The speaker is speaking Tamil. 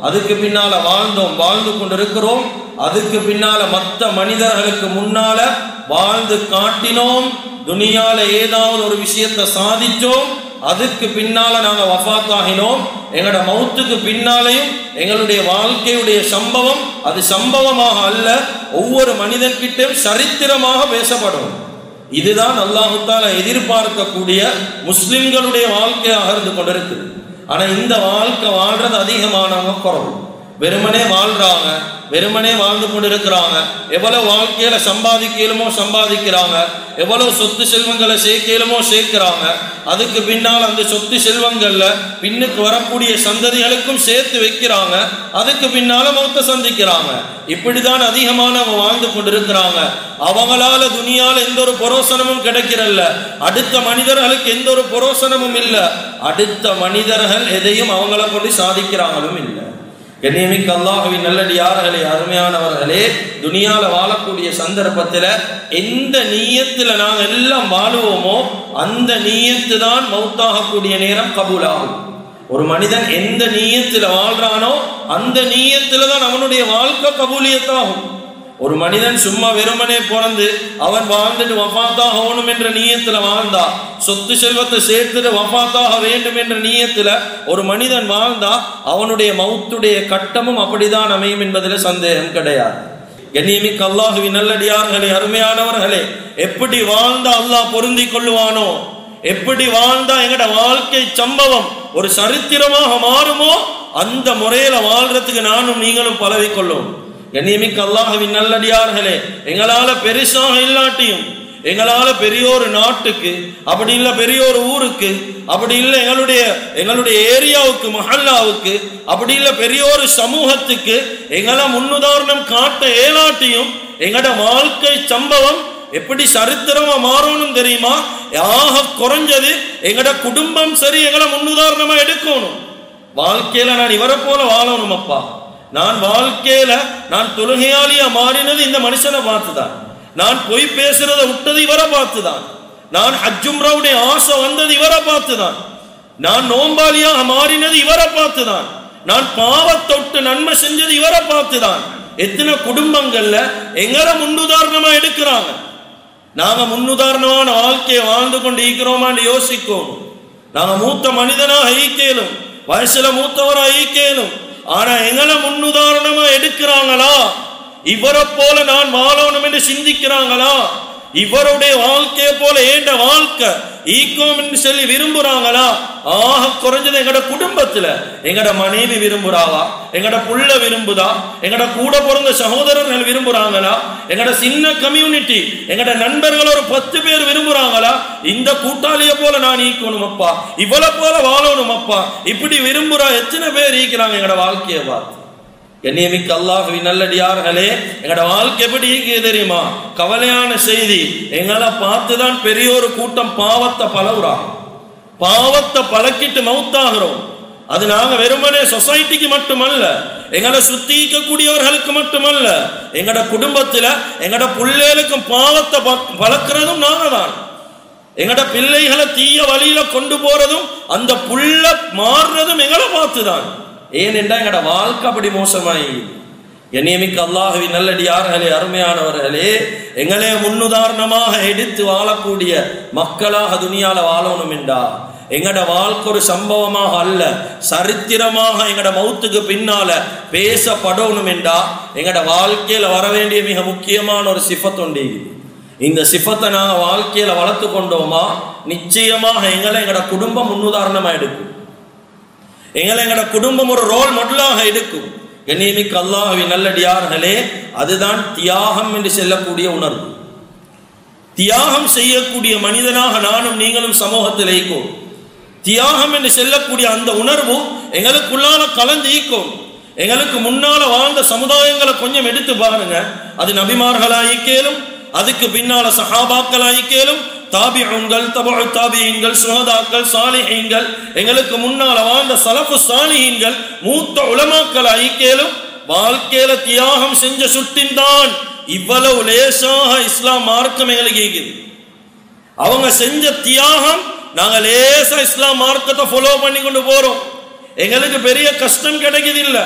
அதுக்கு பின்னால வாழ்ந்தோம் வாழ்ந்து கொண்டிருக்கிறோம் அதுக்கு பின்னால மற்ற மனிதர்களுக்கு முன்னால வாழ்ந்து காட்டினோம் துனியால ஏதாவது ஒரு விஷயத்தை சாதிச்சோம் அதுக்கு பின்னால நாங்க வஃபாத்தாகினோம் எங்களோட மௌத்துக்கு பின்னாலையும் எங்களுடைய வாழ்க்கையுடைய சம்பவம் அது சம்பவமாக அல்ல ஒவ்வொரு மனிதன்கிட்டையும் சரித்திரமாக பேசப்படும் இதுதான் அல்லாஹு தாலா எதிர்பார்க்கக்கூடிய முஸ்லிம்களுடைய வாழ்க்கையாக இருந்து கொண்டிருக்கு ஆனா இந்த வாழ்க்கை வாழ்றது அதிகமானவங்க குறவு வெறுமனே வாழ்றாங்க வெறுமனே வாழ்ந்து கொண்டிருக்கிறாங்க எவ்வளவு வாழ்க்கையில சம்பாதிக்கலுமோ சம்பாதிக்கிறாங்க எவ்வளவு சொத்து செல்வங்களை சேர்க்கலுமோ சேர்க்கிறாங்க அதுக்கு பின்னால் அந்த சொத்து செல்வங்கள்ல பின்னுக்கு வரக்கூடிய சந்ததிகளுக்கும் சேர்த்து வைக்கிறாங்க அதுக்கு பின்னால மௌத்த சந்திக்கிறாங்க இப்படிதான் அதிகமானவங்க வாழ்ந்து கொண்டிருக்கிறாங்க அவங்களால துனியால எந்த ஒரு புரோசனமும் கிடைக்கிறல்ல அடுத்த மனிதர்களுக்கு எந்த ஒரு புரோசனமும் இல்லை அடுத்த மனிதர்கள் எதையும் அவங்கள கொண்டு சாதிக்கிறாங்களும் இல்லை கண்ணியமிக்க அல்லாஹுவின் நல்லடியார்களே அருமையானவர்களே துனியால வாழக்கூடிய சந்தர்ப்பத்தில் எந்த நீயத்தில் நாங்கள் எல்லாம் வாழுவோமோ அந்த நீயத்து தான் மௌத்தாகக்கூடிய நேரம் கபூலாகும் ஒரு மனிதன் எந்த நீயத்தில் வாழ்றானோ அந்த நீயத்தில் தான் அவனுடைய வாழ்க்கை கபூலியத்தாகும் ஒரு மனிதன் சும்மா வெறுமனே பிறந்து அவன் வாழ்ந்துட்டு வஃபாத்தாக ஆகணும் என்ற நீயத்துல வாழ்ந்தா சொத்து செல்வத்தை சேர்த்துட்டு வஃபாத்தாக வேண்டும் என்ற நீயத்துல ஒரு மனிதன் வாழ்ந்தா அவனுடைய மௌத்துடைய கட்டமும் அப்படிதான் அமையும் என்பதில் சந்தேகம் கிடையாது கண்ணியமிக்க அல்லாஹுவின் நல்லடியார்களே அருமையானவர்களே எப்படி வாழ்ந்தா அல்லாஹ் பொருந்தி கொள்ளுவானோ எப்படி வாழ்ந்தா எங்கட வாழ்க்கை சம்பவம் ஒரு சரித்திரமாக மாறுமோ அந்த முறையில வாழ்றதுக்கு நானும் நீங்களும் பழகிக்கொள்ளும் கண்ணியமிக்க அல்லாஹுவின் நல்லடியார்களே எங்களால பெருசாக இல்லாட்டியும் எங்களால பெரிய ஒரு நாட்டுக்கு அப்படி இல்லை பெரிய ஒரு ஊருக்கு அப்படி இல்லை எங்களுடைய எங்களுடைய ஏரியாவுக்கு மஹல்லாவுக்கு அப்படி இல்லை பெரிய ஒரு சமூகத்துக்கு எங்களை முன்னுதாரணம் காட்ட ஏலாட்டியும் எங்களோட வாழ்க்கை சம்பவம் எப்படி சரித்திரமா மாறணும் தெரியுமா யாக குறைஞ்சது எங்கட குடும்பம் சரி எங்களை முன்னுதாரணமா எடுக்கணும் வாழ்க்கையில நான் இவரை போல வாழணும் அப்பா நான் வாழ்க்கையில நான் தொழுகையாளியா மாறினது இந்த மனுஷனை பார்த்துதான் நான் பொய் பேசுறத விட்டது இவரை பார்த்துதான் நான் ஹஜ்ஜும்ராவுடைய ஆசை வந்தது இவரை பார்த்துதான் நான் நோம்பாளியாக மாறினது இவரை பார்த்துதான் நான் பாவத்தொட்டு நன்மை செஞ்சது இவரை பார்த்துதான் எத்தனை குடும்பங்கள்ல எங்களை முன்னுதாரணமா எடுக்கிறாங்க நாங்க முன்னுதாரணமான வாழ்க்கையை வாழ்ந்து கொண்டு ஈக்கிறோமான்னு யோசிக்கணும் நாங்க மூத்த மனிதனாக ஈக்கேலும் வயசுல மூத்தவரா ஈக்கேலும் ஆனா எங்களை முன்னுதாரணமா எடுக்கிறாங்களா இவரை போல நான் வாழணும் என்று சிந்திக்கிறாங்களா இவருடைய வாழ்க்கையை போல ஏண்ட வாழ்க்கை ஈக்கோம் என்று சொல்லி விரும்புறாங்களா ஆக குறைஞ்சது எங்கட குடும்பத்துல எங்கட மனைவி விரும்புறாவா எங்கட புள்ள விரும்புதா எங்கட கூட பிறந்த சகோதரர்கள் விரும்புறாங்களா எங்கட சின்ன கம்யூனிட்டி எங்கட நண்பர்கள் ஒரு பத்து பேர் விரும்புறாங்களா இந்த கூட்டாளிய போல நான் ஈக்கணும் அப்பா இவளை போல வாழணும் அப்பா இப்படி விரும்புறா எத்தனை பேர் ஈக்கிறாங்க எங்கட வாழ்க்கையை பார்த்து கண்ணியமிக்க அல்லாஹுவின் நல்லடியார்களே எங்களோட வாழ்க்கை எப்படி இருக்குது தெரியுமா கவலையான செய்தி எங்களை பார்த்துதான் பெரிய ஒரு கூட்டம் பாவத்தை பழகுறாங்க பாவத்தை பழக்கிட்டு மவுத்தாகிறோம் அது நாங்க வெறுமனே சொசைட்டிக்கு மட்டுமல்ல எங்களை சுத்தி இருக்கக்கூடியவர்களுக்கு மட்டுமல்ல எங்கட குடும்பத்துல எங்கட பிள்ளைகளுக்கும் பாவத்தை பழக்கிறதும் நாங்க தான் எங்கட பிள்ளைகளை தீய வழியில கொண்டு போறதும் அந்த புள்ள மாறுறதும் எங்களை பார்த்துதான் ஏனென்றா எங்கட வாழ்க்கை அப்படி மோசமாயி என்னியமிக்க அல்லாஹுவின் நல்லடியார்களே அருமையானவர்களே எங்களே முன்னுதாரணமாக எடுத்து வாழக்கூடிய மக்களாக துணியால வாழணும் என்றா எங்கட வாழ்க்கை ஒரு சம்பவமாக அல்ல சரித்திரமாக எங்கட மௌத்துக்கு பின்னால பேசப்படணும் என்றா எங்கட வாழ்க்கையில வர வேண்டிய மிக முக்கியமான ஒரு சிஃபத்துண்டு இந்த சிஃபத்தை நாங்கள் வாழ்க்கையில வளர்த்து கொண்டோமா நிச்சயமாக எங்களை எங்கட குடும்பம் முன்னுதாரணமா எடுக்கும் எங்களை எங்கட குடும்பம் ஒரு ரோல் மாடலாக எடுக்கும் கண்ணியமிக்க அல்லாஹுவின் நல்லடியார்களே அதுதான் தியாகம் என்று செல்லக்கூடிய உணர்வு தியாகம் செய்யக்கூடிய மனிதனாக நானும் நீங்களும் சமூகத்தில் ஈக்கும் தியாகம் என்று செல்லக்கூடிய அந்த உணர்வு எங்களுக்குள்ளால கலந்து ஈக்கும் எங்களுக்கு முன்னால வாழ்ந்த சமுதாயங்களை கொஞ்சம் எடுத்து பாருங்க அது நபிமார்களாயிக்கேலும் அதுக்கு பின்னால சஹாபாக்களாயிக்கேலும் தாபிகள் தபு தாபியங்கள் சுகதாக்கள் சாலிஹீன்கள் எங்களுக்கு முன்னால வாழ்ந்த சலப்பு சாலிஹீன்கள் மூத்த உலமாக்கள் ஐக்கியலும் வாழ்க்கையில தியாகம் செஞ்ச சுட்டின் தான் இவ்வளவு லேசாக இஸ்லாம் மார்க்கம் எங்களுக்கு இருக்குது அவங்க செஞ்ச தியாகம் நாங்க லேசா இஸ்லாம் மார்க்கத்தை ஃபாலோ பண்ணி கொண்டு போறோம் எங்களுக்கு பெரிய கஷ்டம் கிடைக்குது இல்லை